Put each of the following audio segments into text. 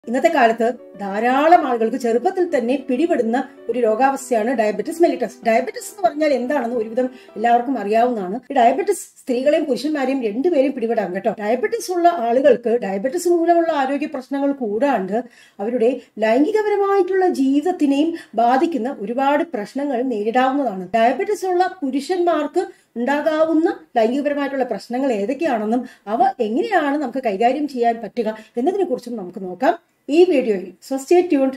ഇന്നത്തെ കാലത്ത് ധാരാളം ആളുകൾക്ക് ചെറുപ്പത്തിൽ തന്നെ പിടിപെടുന്ന ഒരു രോഗാവസ്ഥയാണ് ഡയബറ്റിസ് മെലിറ്റസ് ഡയബറ്റിസ് എന്ന് പറഞ്ഞാൽ എന്താണെന്ന് ഒരുവിധം എല്ലാവർക്കും അറിയാവുന്നതാണ് ഈ ഡയബറ്റിസ് സ്ത്രീകളെയും പുരുഷന്മാരെയും രണ്ടുപേരെയും പിടിപെടാം കേട്ടോ ഡയബറ്റിസ് ഉള്ള ആളുകൾക്ക് ഡയബറ്റിസ് മൂലമുള്ള ആരോഗ്യ പ്രശ്നങ്ങൾ കൂടാണ്ട് അവരുടെ ലൈംഗികപരമായിട്ടുള്ള ജീവിതത്തിനെയും ബാധിക്കുന്ന ഒരുപാട് പ്രശ്നങ്ങൾ നേരിടാവുന്നതാണ് ഡയബറ്റിസ് ഉള്ള പുരുഷന്മാർക്ക് ഉണ്ടാകാവുന്ന ലൈംഗികപരമായിട്ടുള്ള പ്രശ്നങ്ങൾ ഏതൊക്കെയാണെന്നും അവ എങ്ങനെയാണ് നമുക്ക് കൈകാര്യം ചെയ്യാൻ പറ്റുക എന്നതിനെ കുറിച്ചും നമുക്ക് നോക്കാം ഈ വീഡിയോയിൽ സോ സ്റ്റേ ട്യൂൺഡ്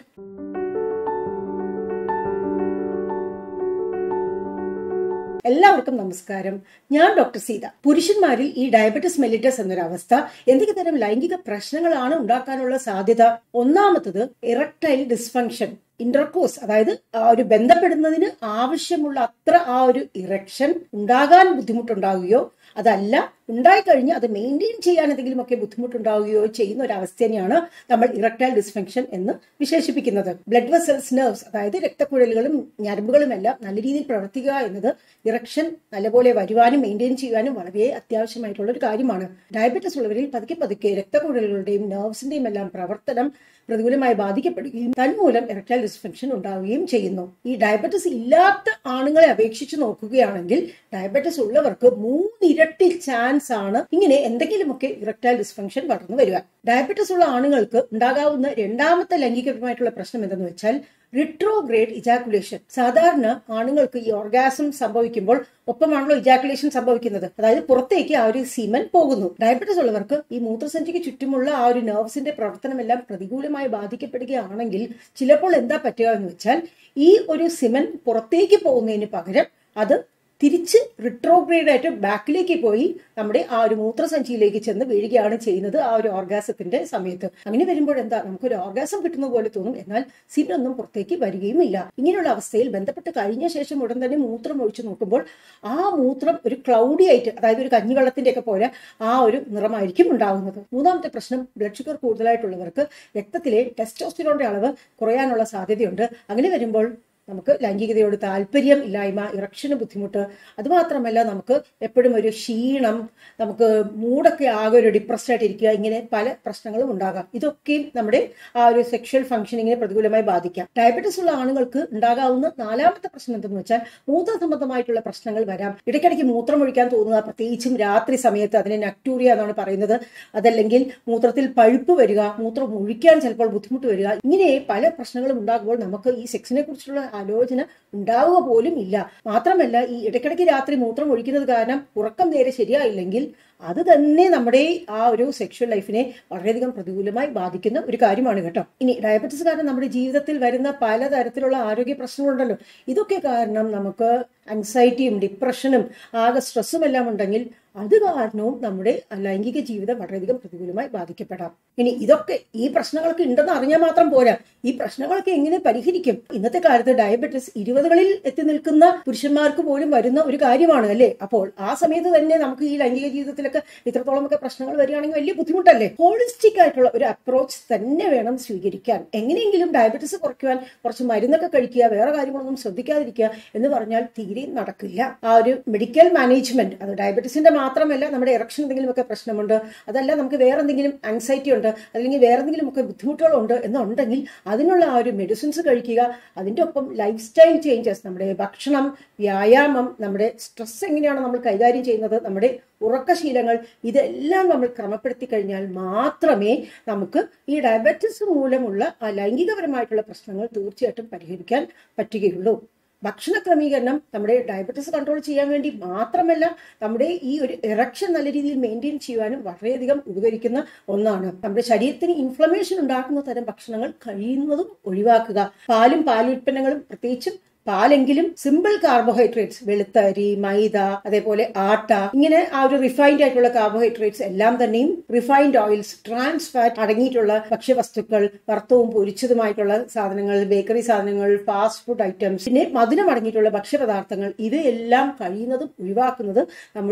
എല്ലാവർക്കും നമസ്കാരം ഞാൻ ഡോക്ടർ സീത പുരുഷന്മാരിൽ ഈ ഡയബറ്റിസ് മെലിറ്റസ് എന്നൊരു അവസ്ഥ എന്തൊക്കെ തരം ലൈംഗിക പ്രശ്നങ്ങളാണ് ഉണ്ടാക്കാനുള്ള സാധ്യത ഒന്നാമത്തത് ഇറക്ടൈൽ ഡിസ്ഫങ്ഷൻ ഇന്റർകോഴ്സ് അതായത് ആ ഒരു ബന്ധപ്പെടുന്നതിന് ആവശ്യമുള്ള അത്ര ആ ഒരു ഇറക്ഷൻ ഉണ്ടാകാൻ ബുദ്ധിമുട്ടുണ്ടാവുകയോ അതല്ല ഉണ്ടായിക്കഴിഞ്ഞ് അത് മെയിൻറ്റെയിൻ ചെയ്യാൻ എന്തെങ്കിലുമൊക്കെ ബുദ്ധിമുട്ടുണ്ടാവുകയോ ചെയ്യുന്ന ഒരു അവസ്ഥ തന്നെയാണ് നമ്മൾ ഇറക്ടൈൽ ഡിസ്ഫങ്ഷൻ എന്ന് വിശേഷിപ്പിക്കുന്നത് ബ്ലഡ് വെസൽസ് നെർവ്സ് അതായത് രക്തക്കുഴലുകളും ഞരമ്പുകളും എല്ലാം നല്ല രീതിയിൽ പ്രവർത്തിക്കുക എന്നത് ഇറക്ഷൻ നല്ലപോലെ വരുവാനും മെയിൻറ്റെയിൻ ചെയ്യുവാനും വളരെ അത്യാവശ്യമായിട്ടുള്ള ഒരു കാര്യമാണ് ഡയബറ്റിസ് ഉള്ളവരിൽ പതുക്കെ പതുക്കെ രക്തക്കുഴലുകളുടെയും നെർവ്സിന്റെയും എല്ലാം പ്രവർത്തനം പ്രതികൂലമായി ബാധിക്കപ്പെടുകയും തന്മൂലം ഇറക്ടൈൽ ഡിസ്ഫങ്ഷൻ ഉണ്ടാവുകയും ചെയ്യുന്നു ഈ ഡയബറ്റിസ് ഇല്ലാത്ത ആണുങ്ങളെ അപേക്ഷിച്ച് നോക്കുകയാണെങ്കിൽ ഡയബറ്റിസ് ഉള്ളവർക്ക് മൂന്നിരട്ടി ചാൻസ് ആണ് ഇങ്ങനെ എന്തെങ്കിലുമൊക്കെ ഇറക്ടൈൽ ഡിസ്ഫങ്ഷൻ വളർന്നു വരിക ഡയബറ്റിസ് ഉള്ള ആണുങ്ങൾക്ക് ഉണ്ടാകാവുന്ന രണ്ടാമത്തെ ലൈംഗികപരമായിട്ടുള്ള പ്രശ്നം എന്തെന്ന് വെച്ചാൽ റിട്രോഗ്രേഡ് ഇജാക്കുലേഷൻ സാധാരണ ആണുങ്ങൾക്ക് ഈ ഓർഗാസം സംഭവിക്കുമ്പോൾ ഒപ്പമാണല്ലോ ഇജാക്കുലേഷൻ സംഭവിക്കുന്നത് അതായത് പുറത്തേക്ക് ആ ഒരു സീമൻ പോകുന്നു ഡയബറ്റിസ് ഉള്ളവർക്ക് ഈ മൂത്രസഞ്ചിക്ക് ചുറ്റുമുള്ള ആ ഒരു നെർവ്സിന്റെ പ്രവർത്തനമെല്ലാം പ്രതികൂലമായി ബാധിക്കപ്പെടുകയാണെങ്കിൽ ചിലപ്പോൾ എന്താ പറ്റുക എന്ന് വെച്ചാൽ ഈ ഒരു സിമൻ പുറത്തേക്ക് പോകുന്നതിന് പകരം അത് തിരിച്ച് റിട്രോഗ്രേഡ് ആയിട്ട് ബാക്കിലേക്ക് പോയി നമ്മുടെ ആ ഒരു മൂത്രസഞ്ചിയിലേക്ക് ചെന്ന് വീഴുകയാണ് ചെയ്യുന്നത് ആ ഒരു ഓർഗാസത്തിന്റെ സമയത്ത് അങ്ങനെ വരുമ്പോൾ എന്താ നമുക്കൊരു ഓർഗാസം കിട്ടുന്ന പോലെ തോന്നും എന്നാൽ സീനൊന്നും പുറത്തേക്ക് വരികയും ഇല്ല ഇങ്ങനെയുള്ള അവസ്ഥയിൽ ബന്ധപ്പെട്ട് കഴിഞ്ഞ ശേഷം ഉടൻ തന്നെ മൂത്രം ഒഴിച്ചു നോക്കുമ്പോൾ ആ മൂത്രം ഒരു ക്ലൗഡി ആയിട്ട് അതായത് ഒരു കഞ്ഞിവെള്ളത്തിന്റെ ഒക്കെ പോലെ ആ ഒരു നിറമായിരിക്കും ഉണ്ടാകുന്നത് മൂന്നാമത്തെ പ്രശ്നം ബ്ലഡ് ഷുഗർ കൂടുതലായിട്ടുള്ളവർക്ക് രക്തത്തിലെ ടെസ്റ്റോസ്റ്റിറോന്റെ അളവ് കുറയാനുള്ള സാധ്യതയുണ്ട് അങ്ങനെ വരുമ്പോൾ നമുക്ക് ലൈംഗികതയോട് താല്പര്യം ഇല്ലായ്മ ഇറക്ഷന് ബുദ്ധിമുട്ട് അതുമാത്രമല്ല നമുക്ക് എപ്പോഴും ഒരു ക്ഷീണം നമുക്ക് മൂടൊക്കെ ആകെ ഒരു ഡിപ്രസ്ഡ് ആയിട്ടിരിക്കുക ഇങ്ങനെ പല പ്രശ്നങ്ങളും ഉണ്ടാകാം ഇതൊക്കെയും നമ്മുടെ ആ ഒരു സെക്ഷൽ ഫംഗ്ഷനിങ്ങിനെ പ്രതികൂലമായി ബാധിക്കാം ഡയബറ്റീസ് ഉള്ള ആണുങ്ങൾക്ക് ഉണ്ടാകാവുന്ന നാലാമത്തെ പ്രശ്നം എന്തെന്ന് വെച്ചാൽ മൂത്ര സംബന്ധമായിട്ടുള്ള പ്രശ്നങ്ങൾ വരാം ഇടയ്ക്കിടയ്ക്ക് മൂത്രം ഒഴിക്കാൻ തോന്നുക പ്രത്യേകിച്ചും രാത്രി സമയത്ത് അതിനെ നക്ടൂറിയ എന്നാണ് പറയുന്നത് അതല്ലെങ്കിൽ മൂത്രത്തിൽ പഴുപ്പ് വരിക മൂത്രം ഒഴിക്കാൻ ചിലപ്പോൾ ബുദ്ധിമുട്ട് വരിക ഇങ്ങനെ പല പ്രശ്നങ്ങളും ഉണ്ടാകുമ്പോൾ നമുക്ക് ഈ സെക്സിനെ കുറിച്ചുള്ള ആലോചന ഉണ്ടാവുക പോലും ഇല്ല മാത്രമല്ല ഈ ഇടയ്ക്കിടയ്ക്ക് രാത്രി മൂത്രം ഒഴിക്കുന്നത് കാരണം ഉറക്കം നേരെ ശരിയായില്ലെങ്കിൽ അത് തന്നെ നമ്മുടെ ആ ഒരു സെക്ഷൽ ലൈഫിനെ വളരെയധികം പ്രതികൂലമായി ബാധിക്കുന്ന ഒരു കാര്യമാണ് കേട്ടോ ഇനി ഡയബറ്റിസ് കാരണം നമ്മുടെ ജീവിതത്തിൽ വരുന്ന പലതരത്തിലുള്ള ആരോഗ്യ പ്രശ്നങ്ങളുണ്ടല്ലോ ഇതൊക്കെ കാരണം നമുക്ക് അൻസൈറ്റിയും ഡിപ്രഷനും ആകെ സ്ട്രെസ്സും എല്ലാം ഉണ്ടെങ്കിൽ അത് കാരണവും നമ്മുടെ ലൈംഗിക ജീവിതം വളരെയധികം പ്രതികൂലമായി ബാധിക്കപ്പെടാം ഇനി ഇതൊക്കെ ഈ പ്രശ്നങ്ങളൊക്കെ ഉണ്ടെന്ന് അറിഞ്ഞാൽ മാത്രം പോരാ ഈ പ്രശ്നങ്ങളൊക്കെ എങ്ങനെ പരിഹരിക്കും ഇന്നത്തെ കാലത്ത് ഡയബറ്റിസ് ഇരുപതുകളിൽ എത്തി നിൽക്കുന്ന പുരുഷന്മാർക്ക് പോലും വരുന്ന ഒരു കാര്യമാണ് അല്ലേ അപ്പോൾ ആ സമയത്ത് തന്നെ നമുക്ക് ഈ ലൈംഗിക ജീവിതത്തിലൊക്കെ ഇത്രത്തോളം ഒക്കെ പ്രശ്നങ്ങൾ വരികയാണെങ്കിൽ വലിയ ബുദ്ധിമുട്ടല്ലേ ഹോളിസ്റ്റിക് ആയിട്ടുള്ള ഒരു അപ്രോച്ച് തന്നെ വേണം സ്വീകരിക്കാൻ എങ്ങനെയെങ്കിലും ഡയബറ്റിസ് കുറയ്ക്കുവാൻ കുറച്ച് മരുന്നൊക്കെ കഴിക്കുക വേറെ കാര്യങ്ങളൊന്നും ശ്രദ്ധിക്കാതിരിക്കുക എന്ന് പറഞ്ഞാൽ തീരെ നടക്കില്ല ആ ഒരു മെഡിക്കൽ മാനേജ്മെന്റ് അത് ഡയബറ്റിസിന്റെ മാത്രമല്ല നമ്മുടെ ഇറക്ഷൻ എന്തെങ്കിലുമൊക്കെ പ്രശ്നമുണ്ട് അതല്ല നമുക്ക് വേറെ എന്തെങ്കിലും ആൻസൈറ്റി ഉണ്ട് അല്ലെങ്കിൽ വേറെ എന്തെങ്കിലും ഒക്കെ ബുദ്ധിമുട്ടുകളുണ്ട് എന്നുണ്ടെങ്കിൽ അതിനുള്ള ആ ഒരു മെഡിസിൻസ് കഴിക്കുക അതിൻ്റെ ഒപ്പം ലൈഫ് സ്റ്റൈൽ ചേഞ്ചസ് നമ്മുടെ ഭക്ഷണം വ്യായാമം നമ്മുടെ സ്ട്രെസ് എങ്ങനെയാണ് നമ്മൾ കൈകാര്യം ചെയ്യുന്നത് നമ്മുടെ ഉറക്കശീലങ്ങൾ ഇതെല്ലാം നമ്മൾ ക്രമപ്പെടുത്തി കഴിഞ്ഞാൽ മാത്രമേ നമുക്ക് ഈ ഡയബറ്റിസ് മൂലമുള്ള ആ ലൈംഗികപരമായിട്ടുള്ള പ്രശ്നങ്ങൾ തീർച്ചയായിട്ടും പരിഹരിക്കാൻ പറ്റുകയുള്ളൂ ഭക്ഷണ ക്രമീകരണം നമ്മുടെ ഡയബറ്റീസ് കൺട്രോൾ ചെയ്യാൻ വേണ്ടി മാത്രമല്ല നമ്മുടെ ഈ ഒരു ഇറക്ഷൻ നല്ല രീതിയിൽ മെയിൻറ്റെയിൻ ചെയ്യുവാനും വളരെയധികം ഉപകരിക്കുന്ന ഒന്നാണ് നമ്മുടെ ശരീരത്തിന് ഇൻഫ്ലമേഷൻ ഉണ്ടാക്കുന്ന തരം ഭക്ഷണങ്ങൾ കഴിയുന്നതും ഒഴിവാക്കുക പാലും പാലുൽപ്പന്നങ്ങളും പ്രത്യേകിച്ചും പാലെങ്കിലും സിമ്പിൾ കാർബോഹൈഡ്രേറ്റ്സ് വെളുത്തരി മൈദ അതേപോലെ ആട്ട ഇങ്ങനെ ആ ഒരു റിഫൈൻഡ് ആയിട്ടുള്ള കാർബോഹൈഡ്രേറ്റ്സ് എല്ലാം തന്നെയും റിഫൈൻഡ് ഓയിൽസ് ട്രാൻസ് ഫാറ്റ് അടങ്ങിയിട്ടുള്ള ഭക്ഷ്യവസ്തുക്കൾ വറുത്തവും പൊരിച്ചതുമായിട്ടുള്ള സാധനങ്ങൾ ബേക്കറി സാധനങ്ങൾ ഫാസ്റ്റ് ഫുഡ് ഐറ്റംസ് പിന്നെ മധുരം അടങ്ങിയിട്ടുള്ള ഭക്ഷ്യപദാർത്ഥങ്ങൾ ഇവയെല്ലാം കഴിയുന്നതും ഒഴിവാക്കുന്നത് നമ്മുടെ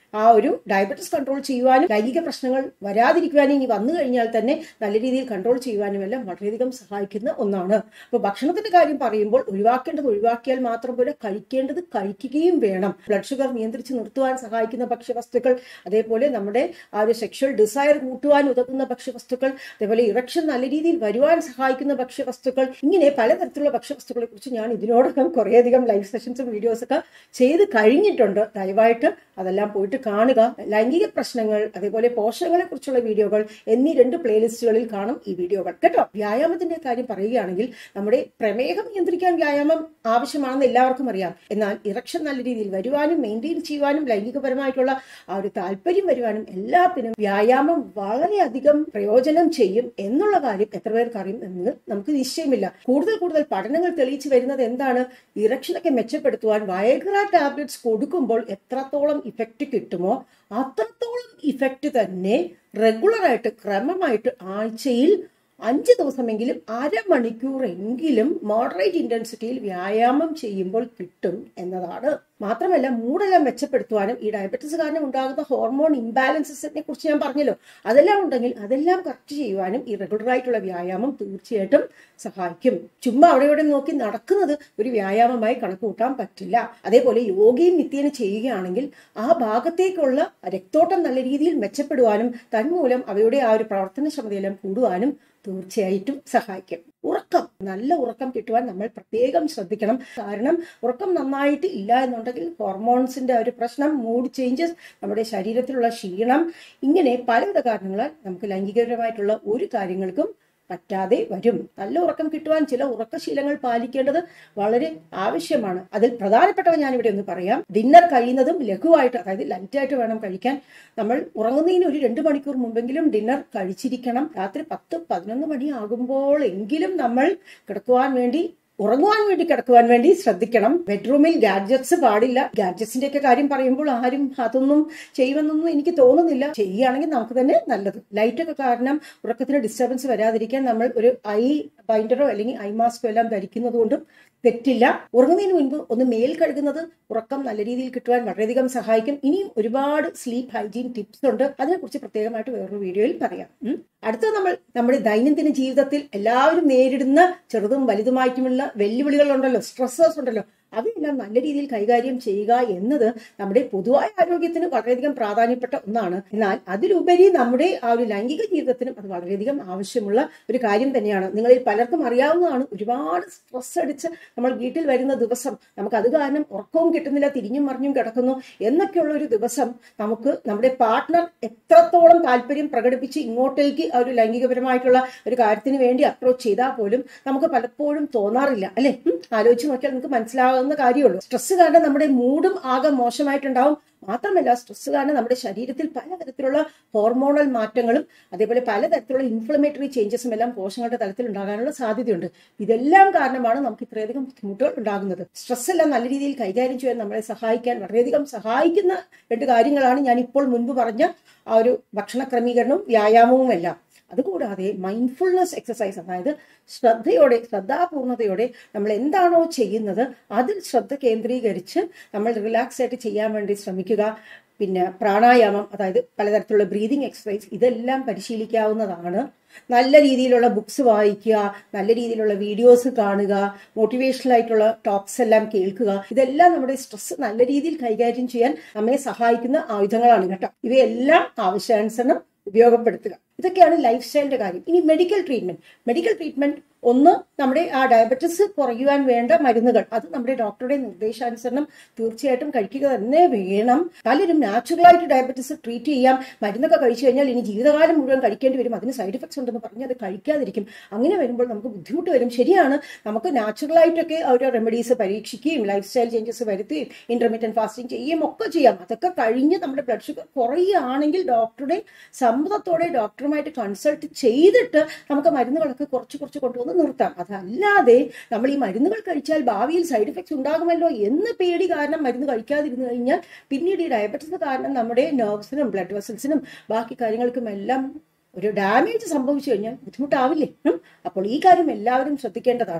ആ ഒരു ഡയബറ്റിസ് കൺട്രോൾ ചെയ്യുവാനും ലൈംഗിക പ്രശ്നങ്ങൾ വരാതിരിക്കുവാനും ഇനി വന്നു കഴിഞ്ഞാൽ തന്നെ നല്ല രീതിയിൽ കൺട്രോൾ ചെയ്യുവാനും എല്ലാം വളരെയധികം സഹായിക്കുന്ന ഒന്നാണ് അപ്പോൾ ഭക്ഷണത്തിന്റെ കാര്യം പറയുമ്പോൾ ഒഴിവാക്കേണ്ടത് ഒഴിവാക്കിയാൽ മാത്രം പോലെ കഴിക്കേണ്ടത് കഴിക്കുകയും വേണം ബ്ലഡ് ഷുഗർ നിയന്ത്രിച്ച് നിർത്തുവാൻ സഹായിക്കുന്ന ഭക്ഷ്യവസ്തുക്കൾ അതേപോലെ നമ്മുടെ ആ ഒരു സെക്ഷൽ ഡിസയർ കൂട്ടുവാൻ ഉതകുന്ന ഭക്ഷ്യവസ്തുക്കൾ അതേപോലെ ഇറക്ഷൻ നല്ല രീതിയിൽ വരുവാൻ സഹായിക്കുന്ന ഭക്ഷ്യവസ്തുക്കൾ ഇങ്ങനെ പലതരത്തിലുള്ള ഭക്ഷ്യവസ്തുക്കളെ കുറിച്ച് ഞാൻ ഇതിനോടകം കുറേയധികം ലൈവ് സെഷൻസും വീഡിയോസ് ഒക്കെ ചെയ്ത് കഴിഞ്ഞിട്ടുണ്ട് ദയവായിട്ട് അതെല്ലാം പോയിട്ട് കാണുക ലൈംഗിക പ്രശ്നങ്ങൾ അതേപോലെ പോഷകങ്ങളെ കുറിച്ചുള്ള വീഡിയോകൾ എന്നീ രണ്ട് പ്ലേലിസ്റ്റുകളിൽ കാണും ഈ വീഡിയോകൾ കേട്ടോ വ്യായാമത്തിന്റെ കാര്യം പറയുകയാണെങ്കിൽ നമ്മുടെ പ്രമേഹം നിയന്ത്രിക്കാൻ വ്യായാമം ആവശ്യമാണെന്ന് എല്ലാവർക്കും അറിയാം എന്നാൽ ഇറക്ഷൻ നല്ല രീതിയിൽ വരുവാനും മെയിൻറ്റെയിൻ ചെയ്യുവാനും ലൈംഗികപരമായിട്ടുള്ള ആ ഒരു താല്പര്യം വരുവാനും എല്ലാത്തിനും വ്യായാമം വളരെയധികം പ്രയോജനം ചെയ്യും എന്നുള്ള കാര്യം എത്ര പേർക്ക് അറിയും എന്ന് നമുക്ക് നിശ്ചയമില്ല കൂടുതൽ കൂടുതൽ പഠനങ്ങൾ തെളിയിച്ചു വരുന്നത് എന്താണ് ഇറക്ഷനൊക്കെ മെച്ചപ്പെടുത്തുവാൻ വയഗ്ര ടാബ്ലറ്റ്സ് കൊടുക്കുമ്പോൾ എത്രത്തോളം ഇഫക്റ്റ് കിട്ടുമോ അത്രത്തോളം ഇഫക്റ്റ് തന്നെ റെഗുലറായിട്ട് ക്രമമായിട്ട് ആഴ്ചയിൽ അഞ്ച് ദിവസമെങ്കിലും അരമണിക്കൂറെങ്കിലും മോഡറേറ്റ് ഇന്റൻസിറ്റിയിൽ വ്യായാമം ചെയ്യുമ്പോൾ കിട്ടും എന്നതാണ് മാത്രമല്ല മൂടെല്ലാം മെച്ചപ്പെടുത്തുവാനും ഈ ഡയബറ്റീസ് കാരണം ഉണ്ടാകുന്ന ഹോർമോൺ ഇംബാലൻസസിനെ കുറിച്ച് ഞാൻ പറഞ്ഞല്ലോ അതെല്ലാം ഉണ്ടെങ്കിൽ അതെല്ലാം കറക്റ്റ് ചെയ്യുവാനും ഈ റെഗുലർ ആയിട്ടുള്ള വ്യായാമം തീർച്ചയായിട്ടും സഹായിക്കും ചുമ്മാ അവിടെ ഇവിടെ നോക്കി നടക്കുന്നത് ഒരു വ്യായാമമായി കണക്ക് കൂട്ടാൻ പറ്റില്ല അതേപോലെ യോഗയും നിത്യേന ചെയ്യുകയാണെങ്കിൽ ആ ഭാഗത്തേക്കുള്ള രക്തോട്ടം നല്ല രീതിയിൽ മെച്ചപ്പെടുവാനും തന്മൂലം അവയുടെ ആ ഒരു പ്രവർത്തനക്ഷമതയെല്ലാം കൂടുവാനും തീർച്ചയായിട്ടും സഹായിക്കും ഉറക്കം നല്ല ഉറക്കം കിട്ടുവാൻ നമ്മൾ പ്രത്യേകം ശ്രദ്ധിക്കണം കാരണം ഉറക്കം നന്നായിട്ട് ഇല്ല എന്നുണ്ടെങ്കിൽ ഹോർമോൺസിന്റെ ഒരു പ്രശ്നം മൂഡ് ചേഞ്ചസ് നമ്മുടെ ശരീരത്തിലുള്ള ക്ഷീണം ഇങ്ങനെ പലവിധ കാരണങ്ങളാൽ നമുക്ക് ലൈംഗികപരമായിട്ടുള്ള ഒരു കാര്യങ്ങൾക്കും പറ്റാതെ വരും നല്ല ഉറക്കം കിട്ടുവാൻ ചില ഉറക്കശീലങ്ങൾ പാലിക്കേണ്ടത് വളരെ ആവശ്യമാണ് അതിൽ പ്രധാനപ്പെട്ടവ ഞാനിവിടെ ഒന്ന് പറയാം ഡിന്നർ കഴിയുന്നതും ലഘുവായിട്ട് അതായത് ലൈറ്റായിട്ട് വേണം കഴിക്കാൻ നമ്മൾ ഉറങ്ങുന്നതിന് ഒരു രണ്ട് മണിക്കൂർ മുമ്പെങ്കിലും ഡിന്നർ കഴിച്ചിരിക്കണം രാത്രി പത്ത് പതിനൊന്ന് മണി ആകുമ്പോൾ എങ്കിലും നമ്മൾ കിടക്കുവാൻ വേണ്ടി ഉറങ്ങുവാൻ വേണ്ടി കിടക്കുവാൻ വേണ്ടി ശ്രദ്ധിക്കണം ബെഡ്റൂമിൽ ഗാഡ്ജറ്റ്സ് പാടില്ല ഗാഡ്ജറ്റ്സിന്റെ ഒക്കെ കാര്യം പറയുമ്പോൾ ആരും അതൊന്നും ചെയ്യുമെന്നൊന്നും എനിക്ക് തോന്നുന്നില്ല ചെയ്യുകയാണെങ്കിൽ നമുക്ക് തന്നെ നല്ലത് ലൈറ്റ് ഒക്കെ കാരണം ഉറക്കത്തിന് ഡിസ്റ്റർബൻസ് വരാതിരിക്കാൻ നമ്മൾ ഒരു ഐ ബൈൻഡറോ അല്ലെങ്കിൽ ഐ മാസ്കോ എല്ലാം ധരിക്കുന്നത് കൊണ്ടും തെറ്റില്ല ഉറങ്ങുന്നതിന് മുൻപ് ഒന്ന് മേൽ കഴുകുന്നത് ഉറക്കം നല്ല രീതിയിൽ കിട്ടുവാൻ വളരെയധികം സഹായിക്കും ഇനിയും ഒരുപാട് സ്ലീപ്പ് ഹൈജീൻ ടിപ്സ് ഉണ്ട് അതിനെക്കുറിച്ച് പ്രത്യേകമായിട്ട് വേറൊരു വീഡിയോയിൽ പറയാം അടുത്തത് നമ്മൾ നമ്മുടെ ദൈനംദിന ജീവിതത്തിൽ എല്ലാവരും നേരിടുന്ന ചെറുതും വലുതുമായിട്ടുമുള്ള വെല്ലുവിളികൾ ഉണ്ടല്ലോ സ്ട്രെസ്സേഴ്സ് ഉണ്ടല്ലോ അവയെല്ലാം നല്ല രീതിയിൽ കൈകാര്യം ചെയ്യുക എന്നത് നമ്മുടെ പൊതുവായ ആരോഗ്യത്തിന് വളരെയധികം പ്രാധാന്യപ്പെട്ട ഒന്നാണ് എന്നാൽ അതിലുപരി നമ്മുടെ ആ ഒരു ലൈംഗിക ജീവിതത്തിനും അത് വളരെയധികം ആവശ്യമുള്ള ഒരു കാര്യം തന്നെയാണ് നിങ്ങളിൽ പലർക്കും അറിയാവുന്നതാണ് ഒരുപാട് സ്ട്രെസ് അടിച്ച് നമ്മൾ വീട്ടിൽ വരുന്ന ദിവസം നമുക്ക് അത് കാരണം ഉറക്കവും കിട്ടുന്നില്ല തിരിഞ്ഞും മറിഞ്ഞും കിടക്കുന്നു എന്നൊക്കെയുള്ള ഒരു ദിവസം നമുക്ക് നമ്മുടെ പാർട്ട്ണർ എത്രത്തോളം താല്പര്യം പ്രകടിപ്പിച്ച് ഇങ്ങോട്ടേക്ക് ആ ഒരു ലൈംഗികപരമായിട്ടുള്ള ഒരു കാര്യത്തിന് വേണ്ടി അപ്രോച്ച് ചെയ്താൽ പോലും നമുക്ക് പലപ്പോഴും തോന്നാറില്ല അല്ലെ ആലോചിച്ച് നോക്കിയാൽ നമുക്ക് മനസ്സിലാകുന്ന കാര്യമുള്ളൂ സ്ട്രെസ് കാരണം നമ്മുടെ മൂഡും ആകെ മോശമായിട്ടുണ്ടാവും മാത്രമല്ല സ്ട്രെസ് കാരണം നമ്മുടെ ശരീരത്തിൽ പലതരത്തിലുള്ള ഹോർമോണൽ മാറ്റങ്ങളും അതേപോലെ പലതരത്തിലുള്ള ഇൻഫ്ലമേറ്ററി ചേഞ്ചസും എല്ലാം കോശങ്ങളുടെ തലത്തിൽ ഉണ്ടാകാനുള്ള സാധ്യതയുണ്ട് ഇതെല്ലാം കാരണമാണ് നമുക്ക് ഇത്രയധികം ബുദ്ധിമുട്ടുകൾ ഉണ്ടാകുന്നത് സ്ട്രെസ് എല്ലാം നല്ല രീതിയിൽ കൈകാര്യം ചെയ്യാൻ നമ്മളെ സഹായിക്കാൻ വളരെയധികം സഹായിക്കുന്ന രണ്ട് കാര്യങ്ങളാണ് ഞാൻ ഇപ്പോൾ മുൻപ് പറഞ്ഞ ആ ഒരു ഭക്ഷണ ക്രമീകരണവും വ്യായാമവും എല്ലാം അതുകൂടാതെ മൈൻഡ്ഫുൾനെസ് എക്സസൈസ് അതായത് ശ്രദ്ധയോടെ ശ്രദ്ധാപൂർണതയോടെ നമ്മൾ എന്താണോ ചെയ്യുന്നത് അതിൽ ശ്രദ്ധ കേന്ദ്രീകരിച്ച് നമ്മൾ റിലാക്സ് ആയിട്ട് ചെയ്യാൻ വേണ്ടി ശ്രമിക്കുക പിന്നെ പ്രാണായാമം അതായത് പലതരത്തിലുള്ള ബ്രീതിങ് എക്സസൈസ് ഇതെല്ലാം പരിശീലിക്കാവുന്നതാണ് നല്ല രീതിയിലുള്ള ബുക്സ് വായിക്കുക നല്ല രീതിയിലുള്ള വീഡിയോസ് കാണുക മോട്ടിവേഷണൽ ആയിട്ടുള്ള ടോക്സ് എല്ലാം കേൾക്കുക ഇതെല്ലാം നമ്മുടെ സ്ട്രെസ് നല്ല രീതിയിൽ കൈകാര്യം ചെയ്യാൻ നമ്മെ സഹായിക്കുന്ന ആയുധങ്ങളാണ് കേട്ടോ ഇവയെല്ലാം ആവശ്യാനുസരണം ഉപയോഗപ്പെടുത്തുക ഇതൊക്കെയാണ് ലൈഫ് സ്റ്റൈലിന്റെ കാര്യം ഇനി മെഡിക്കൽ ട്രീറ്റ്മെന്റ് മെഡിക്കൽ ട്രീറ്റ്മെന്റ് ഒന്ന് നമ്മുടെ ആ ഡയബറ്റിസ് കുറയുവാൻ വേണ്ട മരുന്നുകൾ അത് നമ്മുടെ ഡോക്ടറുടെ നിർദ്ദേശാനുസരണം തീർച്ചയായിട്ടും കഴിക്കുക തന്നെ വേണം പലരും നാച്ചുറലായിട്ട് ഡയബറ്റിസ് ട്രീറ്റ് ചെയ്യാം മരുന്നൊക്കെ കഴിച്ചു കഴിഞ്ഞാൽ ഇനി ജീവിതകാലം മുഴുവൻ കഴിക്കേണ്ടി വരും അതിന് സൈഡ് എഫക്ട്സ് ഉണ്ടെന്ന് പറഞ്ഞ് അത് കഴിക്കാതിരിക്കും അങ്ങനെ വരുമ്പോൾ നമുക്ക് ബുദ്ധിമുട്ട് വരും ശരിയാണ് നമുക്ക് നാച്ചുറലായിട്ടൊക്കെ ഓരോ റെമഡീസ് പരീക്ഷിക്കുകയും ലൈഫ് സ്റ്റൈൽ ചേഞ്ചസ് വരുത്തുകയും ഇന്റർമീഡിയറ്റ് ഫാസ്റ്റിംഗ് ചെയ്യുകയും ഒക്കെ ചെയ്യാം അതൊക്കെ കഴിഞ്ഞ് നമ്മുടെ ബ്ലഡ് ഷുഗർ കുറയുകയാണെങ്കിൽ ഡോക്ടറുടെ സമ്മതത്തോടെ ഡോക്ടറുമായിട്ട് കൺസൾട്ട് ചെയ്തിട്ട് നമുക്ക് മരുന്നുകളൊക്കെ കുറച്ച് കുറച്ച് കൊണ്ടുവന്ന് നിർത്താം അതല്ലാതെ നമ്മൾ ഈ മരുന്നുകൾ കഴിച്ചാൽ ഭാവിയിൽ സൈഡ് എഫക്ട്സ് ഉണ്ടാകുമല്ലോ എന്ന് പേടി കാരണം മരുന്ന് കഴിക്കാതിരുന്നു കഴിഞ്ഞാൽ പിന്നീട് ഈ ഡയബറ്റീസ് കാരണം നമ്മുടെ നെർവ്സിനും ബ്ലഡ് വെസൽസിനും ബാക്കി കാര്യങ്ങൾക്കും എല്ലാം ഒരു ഡാമേജ് സംഭവിച്ചു കഴിഞ്ഞാൽ ബുദ്ധിമുട്ടാവില്ലേ അപ്പോൾ ഈ കാര്യം എല്ലാവരും ശ്രദ്ധിക്കേണ്ടതാണ്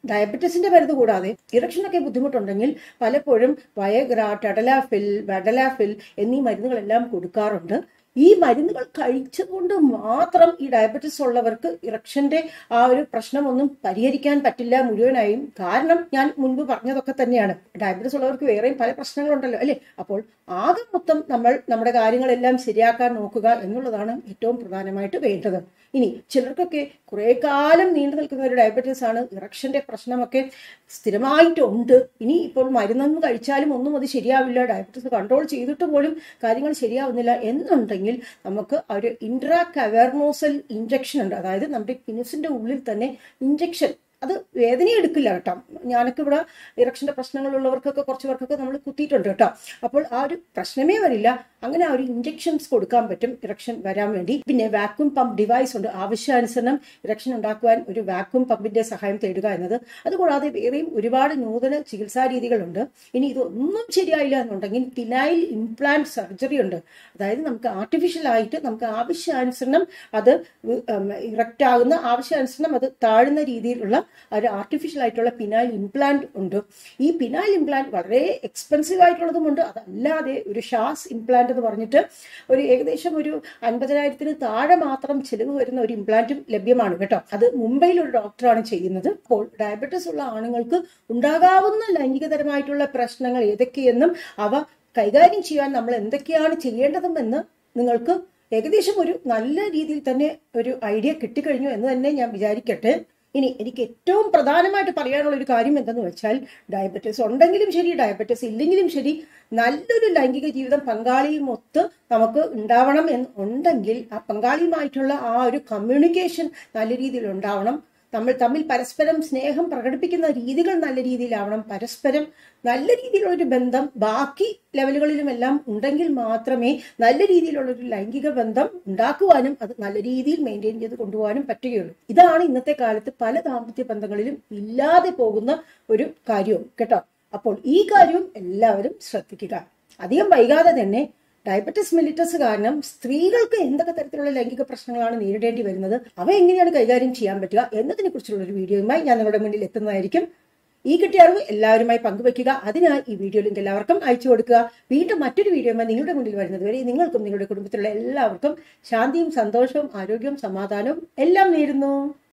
ഡയബറ്റീസിന്റെ മരുന്ന് കൂടാതെ ഇറക്ഷനൊക്കെ ബുദ്ധിമുട്ടുണ്ടെങ്കിൽ പലപ്പോഴും വയഗ്ര ടഡലാഫിൽ വഡലാഫിൽ എന്നീ മരുന്നുകളെല്ലാം കൊടുക്കാറുണ്ട് ഈ മരുന്നുകൾ കഴിച്ചുകൊണ്ട് മാത്രം ഈ ഡയബറ്റിസ് ഉള്ളവർക്ക് ഇറക്ഷന്റെ ആ ഒരു പ്രശ്നമൊന്നും പരിഹരിക്കാൻ പറ്റില്ല മുഴുവനായും കാരണം ഞാൻ മുൻപ് പറഞ്ഞതൊക്കെ തന്നെയാണ് ഡയബറ്റിസ് ഉള്ളവർക്ക് വേറെയും പല പ്രശ്നങ്ങളുണ്ടല്ലോ അല്ലേ അപ്പോൾ ആകെ മൊത്തം നമ്മൾ നമ്മുടെ കാര്യങ്ങളെല്ലാം ശരിയാക്കാൻ നോക്കുക എന്നുള്ളതാണ് ഏറ്റവും പ്രധാനമായിട്ട് വേണ്ടത് ഇനി ചിലർക്കൊക്കെ കുറെ കാലം നീണ്ടു നിൽക്കുന്ന ഒരു ഡയബറ്റീസ് ആണ് ഇറക്ഷന്റെ പ്രശ്നമൊക്കെ സ്ഥിരമായിട്ടുണ്ട് ഇനി ഇപ്പോൾ മരുന്നൊന്നും കഴിച്ചാലും ഒന്നും അത് ശരിയാവില്ല ഡയബറ്റീസ് കൺട്രോൾ ചെയ്തിട്ട് പോലും കാര്യങ്ങൾ ശരിയാവുന്നില്ല എന്നുണ്ടെങ്കിൽ നമുക്ക് ഒരു ഇൻട്രാ കവേർനോസൽ ഇഞ്ചക്ഷൻ ഉണ്ട് അതായത് നമ്മുടെ പിനിസിന്റെ ഉള്ളിൽ തന്നെ ഇഞ്ചക്ഷൻ അത് വേദന എടുക്കില്ല കേട്ടോ ഞാനൊക്കെ ഇവിടെ ഇറക്ഷന്റെ പ്രശ്നങ്ങളുള്ളവർക്കൊക്കെ കുറച്ച് പേർക്കൊക്കെ നമ്മൾ കുത്തിയിട്ടുണ്ട് കേട്ടോ അപ്പോൾ ആ ഒരു പ്രശ്നമേ വരില്ല അങ്ങനെ ആ ഒരു ഇഞ്ചക്ഷൻസ് കൊടുക്കാൻ പറ്റും ഇറക്ഷൻ വരാൻ വേണ്ടി പിന്നെ വാക്യൂം പമ്പ് ഡിവൈസ് ഉണ്ട് ആവശ്യാനുസരണം ഇറക്ഷൻ ഉണ്ടാക്കുവാൻ ഒരു വാക്യൂം പമ്പിന്റെ സഹായം തേടുക എന്നത് അതുകൂടാതെ വേറെയും ഒരുപാട് നൂതന ചികിത്സാ രീതികളുണ്ട് ഇനി ഇതൊന്നും ശരിയായില്ല എന്നുണ്ടെങ്കിൽ പിനൈൽ ഇംപ്ലാന്റ് സർജറി ഉണ്ട് അതായത് നമുക്ക് ആർട്ടിഫിഷ്യൽ ആയിട്ട് നമുക്ക് ആവശ്യാനുസരണം അത് ഇറക്റ്റ് ആകുന്ന ആവശ്യാനുസരണം അത് താഴുന്ന രീതിയിലുള്ള ഒരു ആർട്ടിഫിഷ്യൽ ആയിട്ടുള്ള പിനൈൽ ഇംപ്ലാന്റ് ഉണ്ട് ഈ പിനൈൽ ഇംപ്ലാന്റ് വളരെ എക്സ്പെൻസീവ് ആയിട്ടുള്ളതുമുണ്ട് അതല്ലാതെ ഒരു ഷാസ് ഇംപ്ലാന്റ് എന്ന് പറഞ്ഞിട്ട് ഒരു ഏകദേശം ഒരു അൻപതിനായിരത്തിന് താഴെ മാത്രം ചെലവ് വരുന്ന ഒരു ഇംപ്ലാന്റും ലഭ്യമാണ് കേട്ടോ അത് മുംബൈയിൽ ഒരു ഡോക്ടറാണ് ചെയ്യുന്നത് അപ്പോൾ ഡയബറ്റിസ് ഉള്ള ആണുങ്ങൾക്ക് ഉണ്ടാകാവുന്ന ലൈംഗികതരമായിട്ടുള്ള പ്രശ്നങ്ങൾ ഏതൊക്കെയെന്നും അവ കൈകാര്യം ചെയ്യാൻ നമ്മൾ എന്തൊക്കെയാണ് ചെയ്യേണ്ടതെന്ന് നിങ്ങൾക്ക് ഏകദേശം ഒരു നല്ല രീതിയിൽ തന്നെ ഒരു ഐഡിയ കിട്ടിക്കഴിഞ്ഞു എന്ന് തന്നെ ഞാൻ വിചാരിക്കട്ടെ ഇനി എനിക്ക് ഏറ്റവും പ്രധാനമായിട്ട് പറയാനുള്ള ഒരു കാര്യം എന്തെന്ന് വെച്ചാൽ ഡയബറ്റീസ് ഉണ്ടെങ്കിലും ശരി ഡയബറ്റീസ് ഇല്ലെങ്കിലും ശരി നല്ലൊരു ലൈംഗിക ജീവിതം പങ്കാളിയും ഒത്ത് നമുക്ക് ഉണ്ടാവണം എന്ന് ഉണ്ടെങ്കിൽ ആ പങ്കാളിയുമായിട്ടുള്ള ആ ഒരു കമ്മ്യൂണിക്കേഷൻ നല്ല രീതിയിൽ ഉണ്ടാവണം നമ്മൾ തമ്മിൽ പരസ്പരം സ്നേഹം പ്രകടിപ്പിക്കുന്ന രീതികൾ നല്ല രീതിയിലാവണം പരസ്പരം നല്ല രീതിയിലുള്ള ഒരു ബന്ധം ബാക്കി ലെവലുകളിലുമെല്ലാം ഉണ്ടെങ്കിൽ മാത്രമേ നല്ല രീതിയിലുള്ള ഒരു ലൈംഗിക ബന്ധം ഉണ്ടാക്കുവാനും അത് നല്ല രീതിയിൽ മെയിൻറ്റെയിൻ ചെയ്ത് കൊണ്ടുപോകാനും പറ്റുകയുള്ളൂ ഇതാണ് ഇന്നത്തെ കാലത്ത് പല ദാമ്പത്യ ബന്ധങ്ങളിലും ഇല്ലാതെ പോകുന്ന ഒരു കാര്യവും കേട്ടോ അപ്പോൾ ഈ കാര്യവും എല്ലാവരും ശ്രദ്ധിക്കുക അധികം വൈകാതെ തന്നെ ഡയബറ്റിസ് മെലിറ്റസ് കാരണം സ്ത്രീകൾക്ക് എന്തൊക്കെ തരത്തിലുള്ള ലൈംഗിക പ്രശ്നങ്ങളാണ് നേരിടേണ്ടി വരുന്നത് അവ എങ്ങനെയാണ് കൈകാര്യം ചെയ്യാൻ പറ്റുക എന്നതിനെ കുറിച്ചുള്ള ഒരു വീഡിയോയുമായി ഞാൻ നിങ്ങളുടെ മുന്നിൽ എത്തുന്നതായിരിക്കും ഈ കിട്ടിയ അറിവ് എല്ലാവരുമായി പങ്കുവയ്ക്കുക അതിനായി ഈ വീഡിയോ ലിങ്ക് എല്ലാവർക്കും അയച്ചു കൊടുക്കുക വീണ്ടും മറ്റൊരു വീഡിയോയുമായി നിങ്ങളുടെ മുന്നിൽ വരുന്നത് വരെ നിങ്ങൾക്കും നിങ്ങളുടെ കുടുംബത്തിലുള്ള എല്ലാവർക്കും ശാന്തിയും സന്തോഷവും ആരോഗ്യവും സമാധാനവും എല്ലാം നേരുന്നു